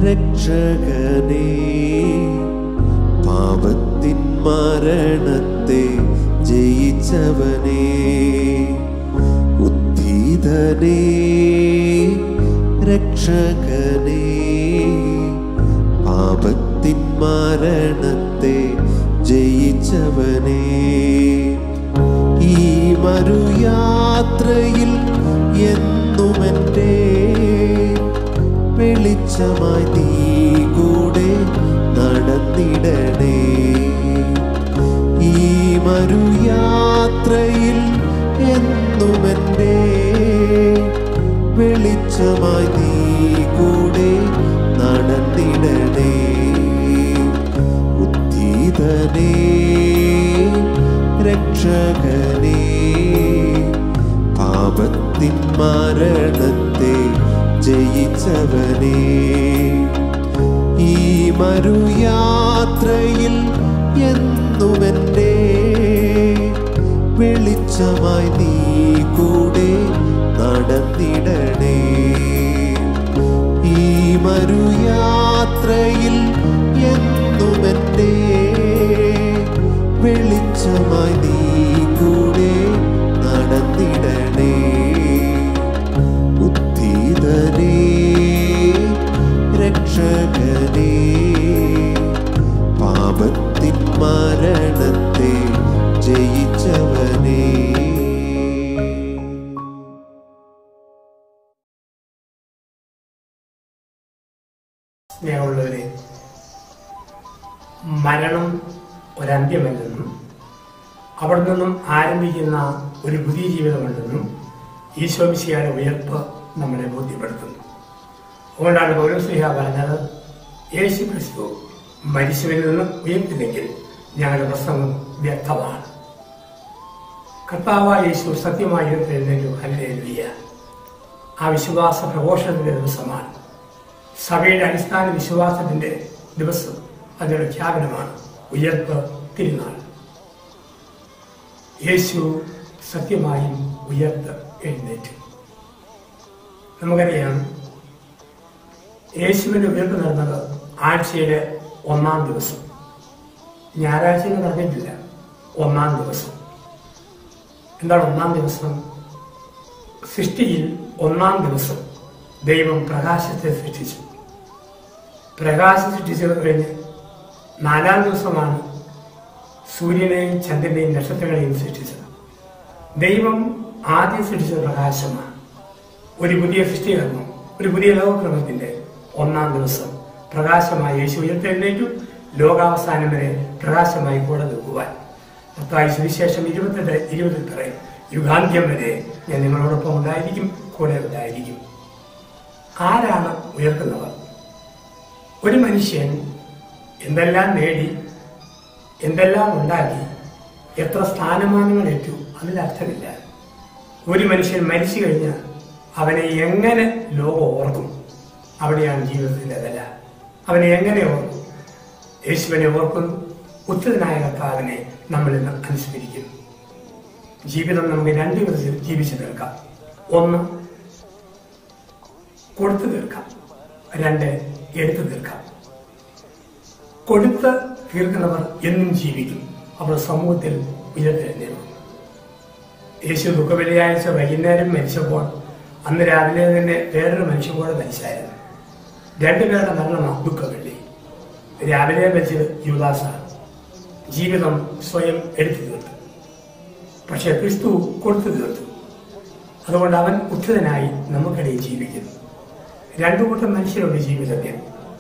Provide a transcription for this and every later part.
രക്ഷകനേ പാപത്തിൻ മരണത്തെ ജയിച്ചവനേ ഉദ്ധിതനേ രക്ഷകനേ പാപത്തിൻ മരണത്തെ ജയിച്ചവനേ ഈ മറുയാത്രയിൽ എന്നുമെൻ്റെ വെളിച്ചമായി നീ കൂടെ നടന്നിടണേ ഈ മറുയാത്രയിൽ എന്നുമെൻ്റെ വെളിച്ചമായി നീ കൂടെ നടന്നിടണേ ഉദ്ധിതനേ രക്ഷകനേ പാപത്തിൻ മരണത്തെ ജയിച്ചവനേ ഈ മറുയാത്രയിൽ എന്നുമെൻ്റെ വെളിച്ചമായി നീ കൂടെ നടന്നിടണേ ഈ മറുയാത്രയിൽ എന്നുമെൻ്റെ വെളിച്ചമായി നീ കൂടെ നടന്നിടണേ ഉദ്ധിതനേ രക്ഷകനേ പാപത്തിൻ മരണത്തെ ജയിച്ചവനേ സ്നേഹമുള്ളവരെ മരണം ഒരന്ത്യമല്ലെന്നും അവിടെ നിന്നും ആരംഭിക്കുന്ന ഒരു പുതിയ ജീവിതമുണ്ടെന്നും ഈശോമിശിയുടെ ഉയർപ്പ് നമ്മളെ ബോധ്യപ്പെടുത്തുന്നു അതുകൊണ്ടാണ് പൗരസ്ലിഹ പറഞ്ഞത് യേശു ക്രിസ്തു മരിച്ചവരിൽ നിന്ന് ഉയർത്തില്ലെങ്കിൽ ഞങ്ങളുടെ പ്രസംഗം വ്യക്തമാണ് കർത്താവായ യേശു സത്യമായി ഉയർത്തെഴുന്നേറ്റു ഹല്ലേലൂയ ആ വിശ്വാസ പ്രഘോഷത്തിന്റെ ദിവസമാണ് സഭയുടെ അടിസ്ഥാന വിശ്വാസത്തിന്റെ ദിവസം അതിന്റെ പ്രഖ്യാപനമാണ് ഉയർപ്പ് തിരുനാൾ യേശു സത്യമായും ഉയർത്ത് എഴുന്നേറ്റു നമുക്കറിയാം യേശുവിന്റെ ഉയർപ്പ് നടന്നത് ആഴ്ചയിലെ ഒന്നാം ദിവസം ഞായറാഴ്ച എന്ന് പറഞ്ഞിട്ടില്ല ഒന്നാം ദിവസം എന്താണ് ഒന്നാം ദിവസം സൃഷ്ടിയിൽ ഒന്നാം ദിവസം ദൈവം പ്രകാശത്തെ സൃഷ്ടിച്ചു പ്രകാശം സൃഷ്ടിച്ചു കഴിഞ്ഞ് നാലാം ദിവസമാണ് സൂര്യനെയും ചന്ദ്രനെയും നക്ഷത്രങ്ങളെയും സൃഷ്ടിച്ചത് ദൈവം ആദ്യം സൃഷ്ടിച്ചത് പ്രകാശമാണ് ഒരു പുതിയ സൃഷ്ടികർമ്മം ഒരു പുതിയ ലോകക്രമത്തിന്റെ ഒന്നാം ദിവസം പ്രകാശമായി യേശു ഉയർത്തെഴുന്നേറ്റു ലോകാവസാനം വരെ പ്രകാശമായി കൂടെ നിൽക്കുവാൻ മത്തായി സുവിശേഷം ഇരുപത്തെട്ട് ഇരുപതിൽ പറയും യുഗാന്ത്യം വരെ ഞാൻ നിങ്ങളോടൊപ്പം ഉണ്ടായിരിക്കും കൂടെ ഉണ്ടായിരിക്കും ആരാണ് ഉയർത്തുന്നവർ ഒരു മനുഷ്യൻ എന്തെല്ലാം നേടി എന്തെല്ലാം ഉണ്ടാക്കി എത്ര സ്ഥാനമാനങ്ങൾ ഏറ്റു അതിൽ അർത്ഥമില്ല ഒരു മനുഷ്യൻ മരിച്ചു കഴിഞ്ഞാൽ അവനെ എങ്ങനെ ലോകം ഓർക്കും അവിടെയാണ് ജീവിതത്തിന്റെ വില അവനെ എങ്ങനെ ഓർക്കും യേശുവിനെ ഓർക്കുന്നു ഉത്തരനായ കർത്താവിനെ നമ്മൾ ഇന്ന് അനുസ്മരിക്കുന്നു ജീവിതം നമുക്ക് രണ്ട് വിധത്തിൽ ജീവിച്ചു തീർക്കാം ഒന്ന് കൊടുത്തു തീർക്കാം രണ്ട് എടുത്തു തീർക്കാം കൊടുത്ത് തീർക്കുന്നവർ എന്നും ജീവിക്കും അവർ സമൂഹത്തിൽ ഉയർത്തെഴുന്നേൽക്കും യേശു ദുഃഖബലിയാഴ്ച വൈകുന്നേരം മരിച്ചപ്പോൾ അന്ന് രാവിലെ തന്നെ വേറൊരു മനുഷ്യൻ കൂടെ മരിച്ചായിരുന്നു രണ്ടുപേരുടെ മരണമാണ് ദുഃഖവെള്ളി രാവിലെ മരിച്ചത് യുവദാസാണ് ജീവിതം സ്വയം എടുത്തു തീർത്തു പക്ഷെ ക്രിസ്തു കൊടുത്തു തീർത്തു അതുകൊണ്ട് അവൻ ഉത്തരനായി നമുക്കിടയിൽ ജീവിക്കുന്നു രണ്ടു കൂട്ടം മനുഷ്യരുണ്ട് ജീവിതത്തിൽ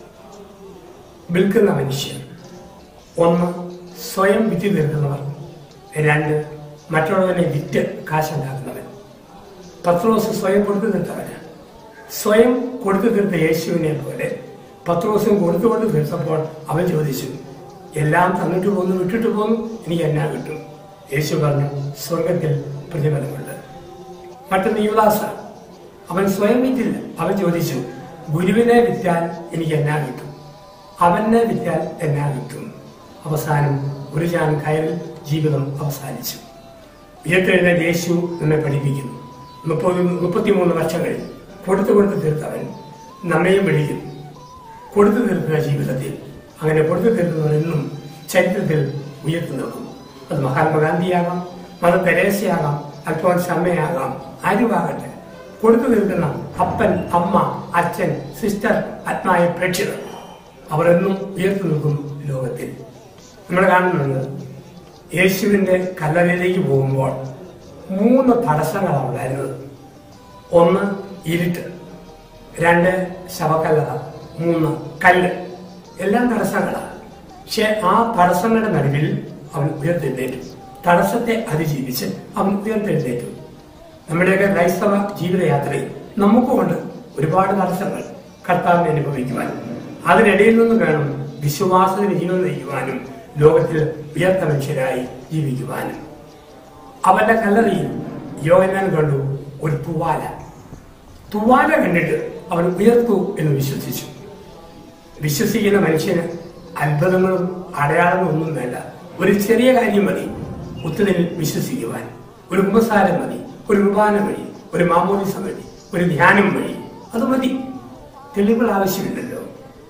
വിൽക്കുന്ന മനുഷ്യർ ഒന്ന് സ്വയം വിറ്റ് തീർക്കുന്നവർ രണ്ട് മറ്റുള്ളവനെ വിറ്റ് കാശുണ്ടാക്കുന്നവൻ പത്രോസ് സ്വയം കൊടുത്തു തീർത്തവന് സ്വയം കൊടുത്തു തീർത്ത യേശുവിനെ പോലെ പത്രോസും കൊടുത്തുകൊണ്ട് തീർത്തപ്പോൾ അവൻ ചോദിച്ചു എല്ലാം തന്നിട്ട് പോന്നു വിട്ടിട്ട് പോന്നു എനിക്ക് എന്നാ കിട്ടും യേശു പറഞ്ഞു സ്വർഗത്തിൽ പ്രതിഫലമുണ്ട് മറ്റൊന്ന് യുവദാസ അവൻ സ്വയം വിറ്റില്ല അവൻ ചോദിച്ചു ഗുരുവിനെ വിറ്റാൽ എനിക്ക് എന്നാ കിട്ടും അവനെ വിറ്റാൽ എന്നാ കിട്ടും അവസാനം ഒരു ചാൻ കയറിൽ ജീവിതം അവസാനിച്ചു ഉയർത്തെഴുന്ന യേശു നമ്മെ പഠിപ്പിക്കുന്നു മുപ്പത് മുപ്പത്തിമൂന്ന് വർഷങ്ങളിൽ കൊടുത്തു കൊടുത്ത് തീർത്തവൻ നമ്മയും വിളിക്കുന്നു കൊടുത്തു തീർക്കുക ജീവിതത്തിൽ അങ്ങനെ കൊടുത്തു തീർക്കുന്നവർ ഇന്നും ചരിത്രത്തിൽ ഉയർത്തി നിൽക്കും അത് മഹാത്മാഗാന്ധിയാകാം മദർ തെരേസയാകാം അൽഫോൻസ് അമ്മയാകാം ആരുമാകട്ടെ കൊടുത്തു തീർക്കുന്ന അപ്പൻ അമ്മ അച്ഛൻ സിസ്റ്റർ ആത്മായ പ്രേക്ഷിതർ അവർ എന്നും ഉയർത്തി നിൽക്കും ലോകത്തിൽ നമ്മൾ കാണുന്നത് യേശുവിന്റെ കല്ലറയിലേക്ക് പോകുമ്പോൾ മൂന്ന് തടസ്സങ്ങളാണ് ഉണ്ടായിരുന്നത് ഒന്ന് ഇരുട്ട് രണ്ട് ശവക്കല്ലറ മൂന്ന് കല്ല് എല്ലാം തടസ്സങ്ങളാണ് പക്ഷെ ആ തടസ്സങ്ങളുടെ നടുവിൽ അവൻ ഉയർത്തെഴുന്നേറ്റു തടസ്സത്തെ അതിജീവിച്ച് അവൻ ഉയർത്തെഴുന്നേറ്റു നമ്മുടെയൊക്കെ ക്രൈസ്തവ ജീവിതയാത്രയിൽ നമുക്കുമുണ്ട് ഒരുപാട് തടസ്സങ്ങൾ കർത്താവിനെ അനുഭവിക്കുവാൻ അതിനിടയിൽ നിന്ന് വേണം വിശ്വാസത്തിന് ജീവൻ നയിക്കുവാനും ലോകത്തിൽ ഉയർത്ത മനുഷ്യരായി ജീവിക്കുവാനും അവന്റെ കല്ലറിയിൽ യോഹന്നാൻ കണ്ടു ഒരു തുവാല തുവാല കണ്ടിട്ട് അവൻ ഉയർത്തു എന്ന് വിശ്വസിച്ചു വിശ്വസിക്കുന്ന മനുഷ്യന് അത്ഭുതങ്ങളും അടയാളങ്ങളും ഒന്നും വേണ്ട ഒരു ചെറിയ കാര്യം മതി ഉത്തരവിൽ വിശ്വസിക്കുവാൻ ഒരു ഉപസാരം മതി ഒരു കുർബാന വഴി ഒരു മാമോദിസ വഴി ഒരു ധ്യാനം വഴി അത് മതി തെളിവുകൾ ആവശ്യമില്ലല്ലോ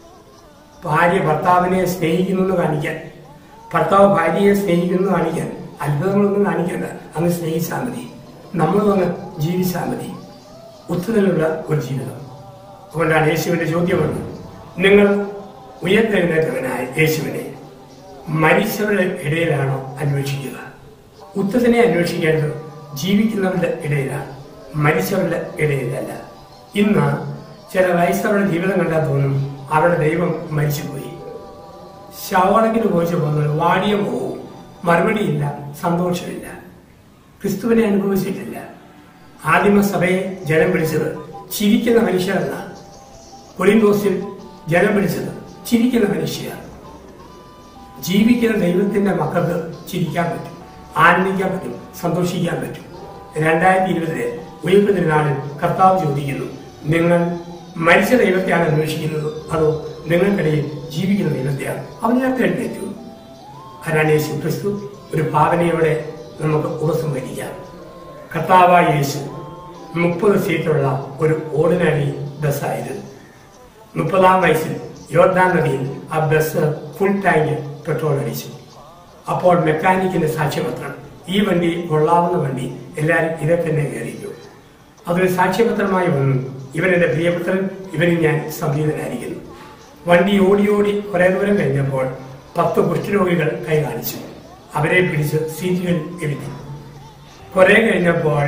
ഭാര്യ ഭർത്താവിനെ സ്നേഹിക്കുന്നു എന്ന് കാണിക്കാൻ ഭർത്താവ് ഭാര്യയെ സ്നേഹിക്കുന്നു എന്ന് കാണിക്കാൻ അത്ഭുതങ്ങളൊന്നും കാണിക്കണ്ട അങ്ങ് സ്നേഹിച്ചാൽ മതി നമ്മളും അങ്ങ് ജീവിച്ചാൽ മതി ഒത്തുതലുള്ള ഒരു ജീവിതം അതുകൊണ്ടാണ് യേശുവിന്റെ ചോദ്യമുണ്ട് നിങ്ങൾ ഉയർത്തെഴുന്നേറ്റവനായ യേശുവിനെ മരിച്ചവരുടെ ഇടയിലാണോ അന്വേഷിക്കുക ഉത്തരനെ അന്വേഷിക്കേണ്ടത് ജീവിക്കുന്നവരുടെ ഇടയിലാണ് മരിച്ചവരുടെ ഇടയിലല്ല ഇന്ന് ചില വയസ്സവരുടെ ജീവിതം കണ്ടാൽ തോന്നും അവരുടെ ദൈവം മരിച്ചുപോയി ശവടക്കിന് പോയിച്ചു പോകുന്നത് വാടിയ പോവും മറുപടിയില്ല സന്തോഷമില്ല ക്രിസ്തുവിനെ അനുഭവിച്ചിട്ടില്ല ആദിമസഭയെ ജനം പിടിച്ചത് ചിരിക്കുന്ന മനുഷ്യരെന്നാണ് കൊറിന്തോസിൽ ജനം പിടിച്ചത് ചിരിക്കുന്ന മനുഷ്യർ ജീവിക്കുന്ന ദൈവത്തിന്റെ മക്കൾക്ക് ചിരിക്കാൻ പറ്റും ആനന്ദിക്കാൻ പറ്റും സന്തോഷിക്കാൻ പറ്റും രണ്ടായിരത്തി ഇരുപതിലെ ഉയർപ്പ് തിരുനാളിൽ കർത്താവ് ചോദിക്കുന്നു നിങ്ങൾ മരിച്ച ദൈവത്തെയാണ് അന്വേഷിക്കുന്നത് അതോ നിങ്ങൾക്കിടയിൽ ജീവിക്കുന്ന ദൈവത്തെയാണ് അവനകത്ത് എഴുന്നേറ്റു ആരാണ് യേശു ക്രിസ്തു ഒരു ഭാവനയോടെ നമുക്ക് ഉപസംഹരിക്കാം കർത്താവായ യേശു മുപ്പത് സീറ്റുള്ള ഒരു ഓർഡിനറി ബസ്സായിരുന്നു മുപ്പതാം വയസ്സിൽ യോർദാൻ നദിയിൽ ആ ബസ് ഫുൾ ടാങ്ക് പെട്രോൾ അടിച്ചു അപ്പോൾ മെക്കാനിക്കിന്റെ സാക്ഷ്യപത്രം ഈ വണ്ടി കൊള്ളാവുന്ന വണ്ടി എല്ലാവരും ഇതെ തന്നെ കയറിക്കൂ അതൊരു സാക്ഷ്യപത്രമായി വന്നു ഇവൻ എന്റെ പ്രിയപുത്രൻ ഇവനിൽ ഞാൻ സംഗീതനായിരിക്കുന്നു വണ്ടി ഓടി ഓടി കുറെ ദൂരം കഴിഞ്ഞപ്പോൾ പത്ത് കുഷ്ഠരോഗികൾ കൈ കാണിച്ചു അവരെ പിടിച്ച് സീറ്റുകൾ ഇരുത്തി കുറെ കഴിഞ്ഞപ്പോൾ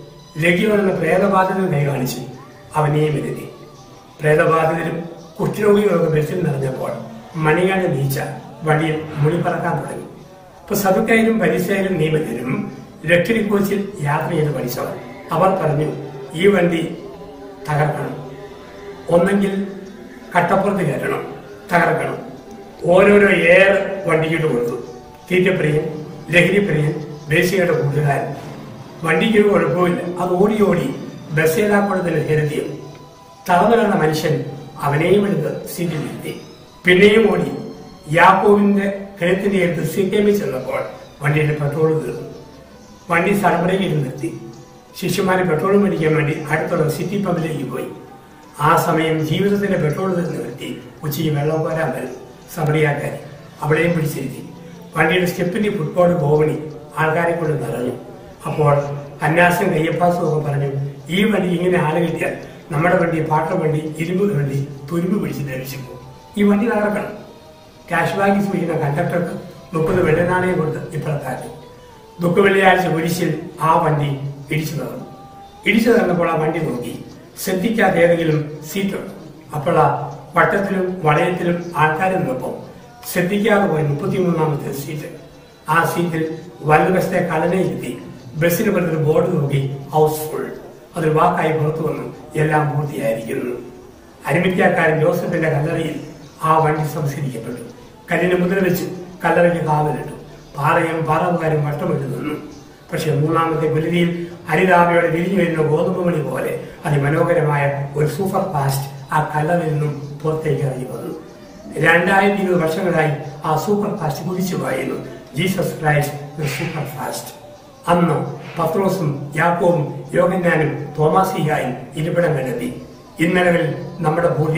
ലഘ്യവൻ എന്ന പ്രേതബാധിതൻ കൈ കാണിച്ചു അവനെയും ഇരുത്തി പ്രേതബാധിതരും കുഷ്ഠരോഗികളൊക്കെ ബസ്സിൽ നിറഞ്ഞപ്പോൾ മണികാട് നീച്ച വണ്ടിയിൽ മുടി പറക്കാൻ തുടങ്ങി ഇപ്പൊ സതുക്കായാലും പരിസയാലും നിയമത്തിലും ലക്ഷറി കോച്ചിൽ യാത്ര ചെയ്ത് പഠിച്ചവർ അവർ പറഞ്ഞു ഈ വണ്ടി തകർക്കണം ഒന്നെങ്കിൽ കട്ടപ്പുറത്ത് കയറ്റണം തകർക്കണം ഓരോരോ ഏർ വണ്ടിക്കിട്ട് കൊടുത്തു തീറ്റപ്രിയൻ ലഹരിപ്രിയൻ ദേശീയയുടെ കൂട്ടുകാരൻ വണ്ടിക്ക് ഒരു കുഴപ്പമില്ല അത് ഓടി ഓടി ബസ്സേലാക്കുളത്തിന് ഹെരുതിയും തളർന്നു കിടന്ന മനുഷ്യൻ അവനെയും എടുത്ത് സീറ്റിൽ ഇരുത്തി പിന്നെയും ഓടി യാക്കോവിന്റെ കിഴത്തിന്റെ അടുത്ത് സിക്കേമിൽ ചെന്നപ്പോൾ വണ്ടിയുടെ പെട്രോൾ തീർന്നു വണ്ടി സടപടയിൽ നിർത്തി ശിഷ്യന്മാരെ പെട്രോൾ മേടിക്കാൻ വേണ്ടി അടുത്തുള്ള സിറ്റി പമ്പിലേക്ക് പോയി ആ സമയം ജീവിതത്തിന്റെ പെട്രോൾ തീർന്ന് നിർത്തി ഉച്ചയ്ക്ക് വെള്ളം കോരാൻ വരും സമറിയാക്കാരി അവളെയും പിടിച്ചിരുത്തി വണ്ടിയുടെ സ്റ്റെപ്പിന്റെ ഫുട്ബോൾ ഗോവണി ആൾക്കാരെ കൊണ്ട് നിറഞ്ഞു അപ്പോൾ അന്നാസും കയ്യപ്പാസും ഒക്കെ പറഞ്ഞു ഈ വണ്ടി ഇങ്ങനെ ആള് കിട്ടിയാൽ നമ്മുടെ വണ്ടി പാട്ട വണ്ടി ഇരുമ്പ് വണ്ടി തുരുമ്പ് പിടിച്ച് ധരിച്ചു പോകും ഈ വണ്ടി തകർക്കണം ക്യാഷ് ബാഗ് സൂക്ഷിക്കുന്ന കണ്ടക്ടർക്ക് മുപ്പത് വെള്ളനാണയം കൊടുത്ത് ഇപ്പുറത്താക്കി ദുഃഖ വെള്ളിയാഴ്ച കുരിശിൽ ആ വണ്ടി ഇടിച്ചു തന്നു ഇടിച്ചു തന്നപ്പോൾ ആ വണ്ടി നോക്കി ശ്രദ്ധിക്കാതെ ഏതെങ്കിലും സീറ്റുണ്ട് അപ്പോൾ ആ വട്ടത്തിലും വളയത്തിലും ആൾക്കാർ നിന്നപ്പോൾ ശ്രദ്ധിക്കാതെ പോയി മുപ്പത്തിമൂന്നാമത്തെ സീറ്റ് ആ സീറ്റിൽ വലതുവശത്തെ കടനെ ഇരുത്തി ബസ്സിന് പുറത്തൊരു ബോർഡ് നോക്കി ഹൗസ്ഫുൾ അതൊരു വാക്കായി പുറത്തു വന്നു എല്ലാം പൂർത്തിയായിരിക്കുന്നു അരിമിത്യക്കാരൻ ജോസഫിന്റെ കല്ലറയിൽ ആ വണ്ടി സംസ്കരിക്കപ്പെട്ടു കല്ലിന് മുദ്ര വെച്ച് കല്ലറയ്ക്ക് കാവലിട്ടു പാറയും പാറവുകാരും വട്ടമിട്ട് നിന്നു പക്ഷെ മൂന്നാമത്തെ പുലരിയിൽ ഹരിതാമയോടെ വിരിഞ്ഞു വരുന്ന ഗോതമ്പ് മണി പോലെ അതിമനോഹരമായ ഒരു സൂപ്പർ ഫാസ്റ്റ് ആ കല്ലറിൽ നിന്നും പുറത്തേക്ക് ഇറങ്ങി വന്നു രണ്ടായിരത്തി ഇരുപത് വർഷങ്ങളായി ആ സൂപ്പർ ഫാസ്റ്റ് കുതിച്ചു പായുന്നു ജീസസ് ക്രൈസ്റ്റ് സൂപ്പർ ഫാസ്റ്റ് അന്ന് പത്രോസും യാക്കോവും യോഗന്യാനും തോമാസിയായും ഇരിപ്പിടം കണ്ടെത്തി ഇന്നലകളിൽ നമ്മുടെ പൂർവികർ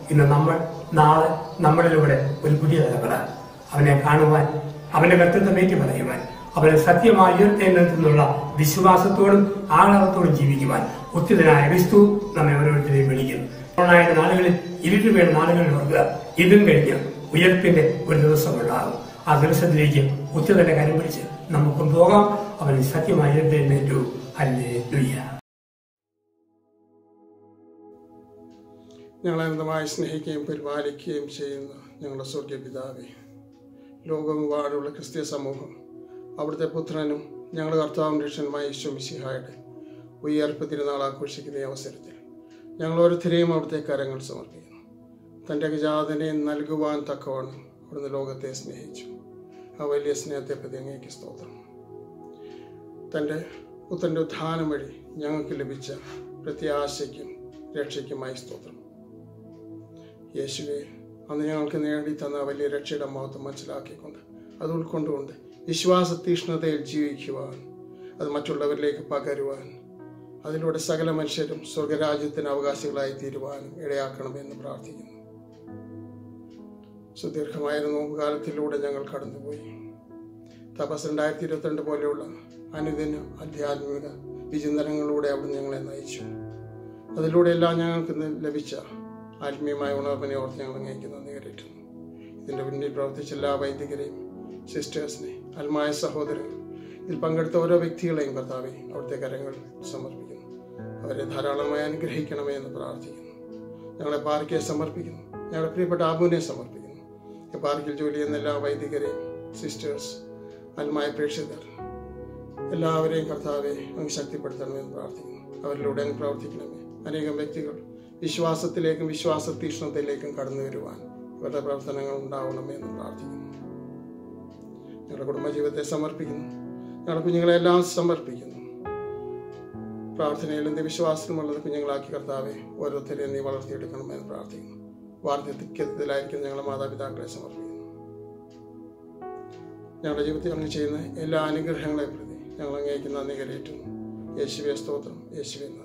ഇന്ന് നമ്മൾ നാളെ നമ്മളിലൂടെ ഒരു പുതിയ തലമുറ അവനെ കാണുവാൻ അവന്റെ കർത്തൃത്വമേറ്റി പറയുവാൻ അവനെ സത്യമായി ഉയർത്തെഴുന്നേൽക്കുന്നുള്ള വിശ്വാസത്തോടും ആഹ്ലാദത്തോടും ജീവിക്കുവാൻ ഉത്തിതനായ ക്രിസ്തു നമ്മെ ഓരോരുത്തരെയും വിളിക്കുന്നു കൊറോണയുടെ നാളുകളിൽ ഇരുട്ട് വീണ നാളുകളിൽ ഓർക്കുക ഇതും കഴിഞ്ഞ് ഉയർപ്പിന്റെ ഒരു ദിവസം ഉണ്ടാകും ആ ദിവസത്തിലേക്ക് ഉത്തിതന്റെ കരം പിടിച്ച് നമുക്കും പോകാം അവൻ സത്യമായി ഉയർത്തെഴുന്നേറ്റു അല്ലേ ലുയ്യ ഞങ്ങളെ അനന്തമായി സ്നേഹിക്കുകയും പരിപാലിക്കുകയും ചെയ്യുന്ന ഞങ്ങളുടെ സ്വർഗീയ പിതാവേ ലോകമെമ്പാടുള്ള ക്രിസ്തീയ സമൂഹം അവിടുത്തെ പുത്രനും ഞങ്ങളുടെ കർത്താവും രക്ഷനുമായ ഈശോ മിശിഹായുടെ ഉയർപ്പ് തിരുനാൾ ആഘോഷിക്കുന്ന ഈ അവസരത്തിൽ ഞങ്ങൾ ഓരോരുത്തരെയും അവിടുത്തെ കരങ്ങൾ സമർപ്പിക്കുന്നു തൻ്റെ ഗജാതനെ നൽകുവാൻ തക്കവണ്ണം അവിടുന്ന് ലോകത്തെ സ്നേഹിച്ചു ആ വലിയ സ്നേഹത്തെ പ്രതി അങ്ങേക്ക് സ്തോത്രം തൻ്റെ പുത്രൻ്റെ ഉത്ഥാനം വഴി ഞങ്ങൾക്ക് ലഭിച്ച പ്രത്യാശയ്ക്കും രക്ഷയ്ക്കുമായി സ്തോത്രം യേശുവെ അന്ന് ഞങ്ങൾക്ക് നേടി തന്ന വലിയ രക്ഷയുടെ മഹത്വം മനസ്സിലാക്കിക്കൊണ്ട് അത് ഉൾക്കൊണ്ടുകൊണ്ട് വിശ്വാസ തീഷ്ണതയിൽ ജീവിക്കുവാൻ അത് മറ്റുള്ളവരിലേക്ക് പകരുവാൻ അതിലൂടെ സകല മനുഷ്യരും സ്വർഗരാജ്യത്തിന് അവകാശികളായി തീരുവാനും ഇടയാക്കണമെന്ന് പ്രാർത്ഥിക്കുന്നു സുദീർഘമായ ഒരു നോമ്പുകാലത്തിലൂടെ ഞങ്ങൾ കടന്നുപോയി തപസ് രണ്ടായിരത്തി ഇരുപത്തിരണ്ട് പോലെയുള്ള അനുദിന ആധ്യാത്മിക വിചിന്തനങ്ങളിലൂടെ അവിടെ ഞങ്ങളെ നയിച്ചു അതിലൂടെയെല്ലാം ഞങ്ങൾക്ക് ഇന്ന് ലഭിച്ച ആത്മീയമായ ഉണർവിനെ ഓർത്ത് ഞങ്ങൾ അങ്ങേക്ക് നന്ദി കരയിട്ടുന്നു ഇതിൻ്റെ പിന്നിൽ പ്രവർത്തിച്ച എല്ലാ വൈദികരെയും സിസ്റ്റേഴ്സിനെ അൽമായ സഹോദരങ്ങൾ ഇതിൽ പങ്കെടുത്ത ഓരോ വ്യക്തികളെയും കർത്താവെ അവിടുത്തെ കരങ്ങൾ സമർപ്പിക്കുന്നു അവരെ ധാരാളമായി അനുഗ്രഹിക്കണമേ എന്ന് പ്രാർത്ഥിക്കുന്നു ഞങ്ങളെ പാർക്കിയെ സമർപ്പിക്കുന്നു ഞങ്ങളുടെ പ്രിയപ്പെട്ട ആബുവിനെ സമർപ്പിക്കുന്നു ഈ പാർക്കിൽ ജോലി ചെയ്യുന്ന എല്ലാ വൈദികരെയും സിസ്റ്റേഴ്സ് അൽമായ പ്രേക്ഷിതർ എല്ലാവരെയും കർത്താവെ അങ്ങ് ശക്തിപ്പെടുത്തണമെന്ന് പ്രാർത്ഥിക്കുന്നു അവരിലൂടെ അങ്ങ് പ്രവർത്തിക്കണമേ അനേകം വ്യക്തികൾ വിശ്വാസത്തിലേക്കും വിശ്വാസ തീഷ്ണതയിലേക്കും കടന്നു വരുവാൻ ഇവരുടെ പ്രവർത്തനങ്ങൾ ഉണ്ടാവണമേ എന്ന് പ്രാർത്ഥിക്കുന്നു ഞങ്ങളുടെ കുടുംബജീവിതത്തെ സമർപ്പിക്കുന്നു ഞങ്ങളുടെ കുഞ്ഞുങ്ങളെല്ലാം സമർപ്പിക്കുന്നു പ്രാർത്ഥനയിലും വിശ്വാസത്തിലുമുള്ളത് കുഞ്ഞുങ്ങളാക്കി കർത്താവെ ഓരോരുത്തരെയും നീ വളർത്തിയെടുക്കണമെന്ന് പ്രാർത്ഥിക്കുന്നു വാർദ്ധക്യത്തിലായിരിക്കും ഞങ്ങളുടെ മാതാപിതാക്കളെ സമർപ്പിക്കുന്നു ഞങ്ങളുടെ ജീവിതത്തിൽ അങ്ങ് ചെയ്യുന്ന എല്ലാ അനുഗ്രഹങ്ങളെ പ്രതി ഞങ്ങൾ അങ്ങേക്ക് നന്ദി കരയേറ്റുന്നു യേശുവെ സ്തോത്രം യേശുവെ നന്ദി